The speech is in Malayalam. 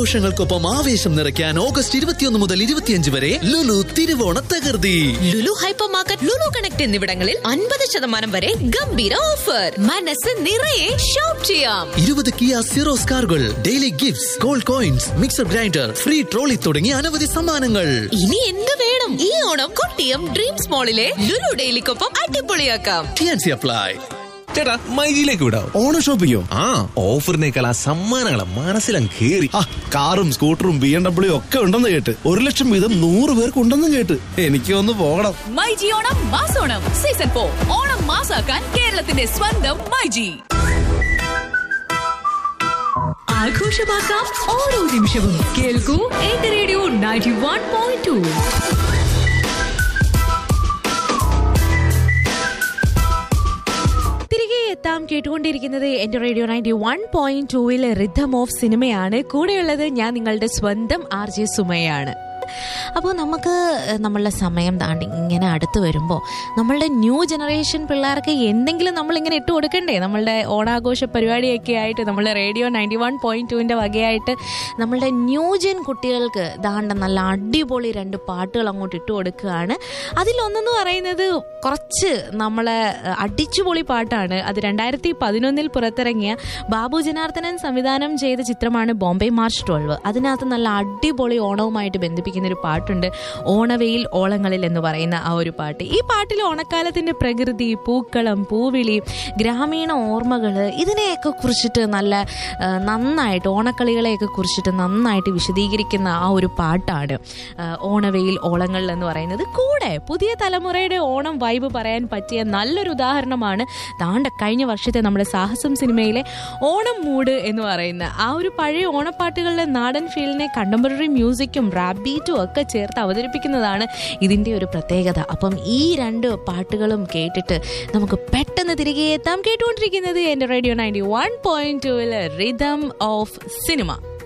ഓണാഘോഷങ്ങൾക്കൊപ്പം ആവേശം നിറയ്ക്കാൻ ഓഗസ്റ്റ് ഇരുപത്തിയൊന്ന് മുതൽ ഇരുപത്തിയഞ്ച് വരെ ലുലു തിരുവോണ തകർത്തി Lulu hypermarket Lulu connect എന്നിവിടങ്ങളിൽ അൻപത് ശതമാനം വരെ ഗംഭീര ഓഫർ മനസ്സ് നിറയെ ഷോപ്പ് ചെയ്യാം ഇരുപത് കിയ സീറോസ് കാറുകൾ daily gifts gold coins mixer grinder free trolley തുടങ്ങിയ അനവധി സമ്മാനങ്ങൾ ഇനി എന്ത് വേണം ഈ ഓണം കൊട്ടിയം ഡ്രീംസ് മോളിലെ ലുലു ഡെയിലിക്കൊപ്പം അടിപൊളിയാക്കാം ടിയാൻസി അപ്ലൈ ചേട്ടാ മൈജിയിലേക്ക് വിടാം ഓണം ഷോപ്പിങ്ങോ ആ ഓഫറിനേക്കാൾ ആ സമ്മാനങ്ങളെ മനസ്സിലങ്ങ് കേറി ആ കാറും സ്കൂട്ടറും ബി എം ഡബ്ല്യു ഒക്കെ ഉണ്ടെന്ന് കേട്ട് ഒരു ലക്ഷം വീതം നൂറ് പേർക്ക് ഉണ്ടെന്നും കേട്ട് എനിക്ക് ഒന്ന് പോകണം മൈജി ഓണം മാസോണം സീസൺ ഫോർ ഓണം മാസാക്കാൻ കേരളത്തിന്റെ സ്വന്തം മൈജി ആഘോഷമാക്കാം ഓരോ നിമിഷവും കേൾക്കൂ എന്റെ radio ninety one point two തിരികെ എത്താം കേട്ടുകൊണ്ടിരിക്കുന്നത് എന്റെ റേഡിയോ നയൻറ്റി വൺ പോയിന്റ് ടൂവിലെ റിഥം ഓഫ് സിനിമയാണ് കൂടെയുള്ളത് ഞാൻ നിങ്ങളുടെ സ്വന്തം ആർ ജെ സുമയാണ് അപ്പോൾ നമുക്ക് നമ്മളുടെ സമയം താണ്ടി ഇങ്ങനെ അടുത്ത് വരുമ്പോൾ നമ്മളുടെ ന്യൂ ജനറേഷൻ പിള്ളേർക്ക് എന്തെങ്കിലും നമ്മളിങ്ങനെ ഇട്ട് കൊടുക്കണ്ടേ നമ്മളുടെ ഓണാഘോഷ പരിപാടിയൊക്കെ ആയിട്ട് നമ്മളുടെ റേഡിയോ നയൻറ്റി വൺ പോയിന്റ് ടുവിൻ്റെ വകയായിട്ട് നമ്മളുടെ ന്യൂജൻ കുട്ടികൾക്ക് ദാണ്ട നല്ല അടിപൊളി രണ്ട് പാട്ടുകൾ അങ്ങോട്ട് ഇട്ട് കൊടുക്കുകയാണ് അതിലൊന്നെന്ന് പറയുന്നത് കുറച്ച് നമ്മളെ അഹ്, അടിച്ചുപൊളി പാട്ടാണ് അത് രണ്ടായിരത്തി പതിനൊന്നിൽ പുറത്തിറങ്ങിയ ബാബു ജനാർദ്ദനൻ സംവിധാനം ചെയ്ത ചിത്രമാണ് ബോംബെ മാർച്ച് ട്വൽവ് അതിനകത്ത് നല്ല അടിപൊളി ഓണവുമായിട്ട് ബന്ധിപ്പിക്കുന്ന ഒരു പാട്ടുണ്ട് ഓണവെയിൽ ഓളങ്ങളിൽ എന്ന് പറയുന്ന ആ ഒരു പാട്ട് ഈ പാട്ടിൽ ഓണക്കാലത്തിന്റെ പ്രകൃതി പൂക്കളം പൂവിളി ഗ്രാമീണ ഓർമ്മകൾ ഇതിനെയൊക്കെ കുറിച്ചിട്ട് നല്ല ആ, നന്നായിട്ട് ഓണക്കളികളെയൊക്കെ കുറിച്ചിട്ട് നന്നായിട്ട് വിശദീകരിക്കുന്ന ആ ഒരു പാട്ടാണ് ആ, ഓണവെയിൽ ഓളങ്ങളിൽ എന്ന് പറയുന്നത് കൂടെ പുതിയ തലമുറയുടെ ഓണം വൈബ് പറയാൻ പറ്റിയ നല്ലൊരു ഉദാഹരണമാണ് താണ്ട കഴിഞ്ഞ വർഷത്തെ നമ്മുടെ സാഹസം സിനിമയിലെ ഓണം മൂഡ് എന്ന് പറയുന്ന ആ ഒരു പഴയ ഓണപ്പാട്ടുകളിലെ നാടൻ ഫീലിനെ കണ്ടംപററി മ്യൂസിക്കും റാപ്പ് ബീറ്റും ഒക്കെ ചേർത്ത് അവതരിപ്പിക്കുന്നതാണ് ഇതിൻ്റെ ഒരു പ്രത്യേകത അപ്പം ഈ രണ്ട് പാട്ടുകളും കേട്ടിട്ട് നമുക്ക് പെട്ടെന്ന് തിരികെ എത്താം കേട്ടുകൊണ്ടിരിക്കുന്നത് എൻ്റെ റേഡിയോ നയൻറ്റി വൺ പോയിന്റ് ടുവിൽ റിതം ഓഫ് സിനിമ